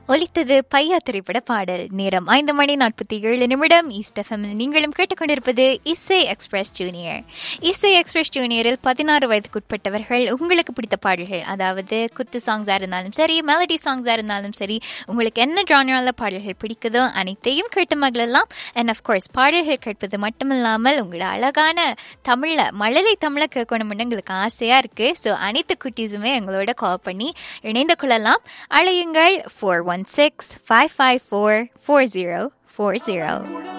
ஒலித்தது பையா திரைப்பட பாடல் நேரம் ஐந்து மணி நாற்பத்தி ஏழு நிமிடம் ஈஸ்ட் எஃப்எம் நீங்களும் கேட்டுக்கொண்டிருப்பது இசை எக்ஸ்பிரஸ் ஜூனியர் இசை எக்ஸ்பிரஸ் ஜூனியரில் பதினாறு வயதுக்குட்பட்டவர்கள் உங்களுக்கு பிடித்த பாடல்கள் அதாவது குத்து சாங்ஸாக இருந்தாலும் சரி மெலடி சாங்ஸாக இருந்தாலும் சரி உங்களுக்கு என்ன ஜானியால பாடல்கள் பிடிக்குதோ அனைத்தையும் கேட்டு மகளெல்லாம் அண்ட் அஃப்கோர்ஸ் பாடல்கள் கேட்பது மட்டுமில்லாமல் உங்களோட அழகான தமிழில் மழலை தமிழை கேட்கணும்னு எங்களுக்கு ஆசையாக இருக்குது ஸோ அனைத்து குட்டீஸுமே எங்களோட கால் பண்ணி இணைந்து கொள்ளலாம் அழையுங்கள் four one six five five four four zero four zero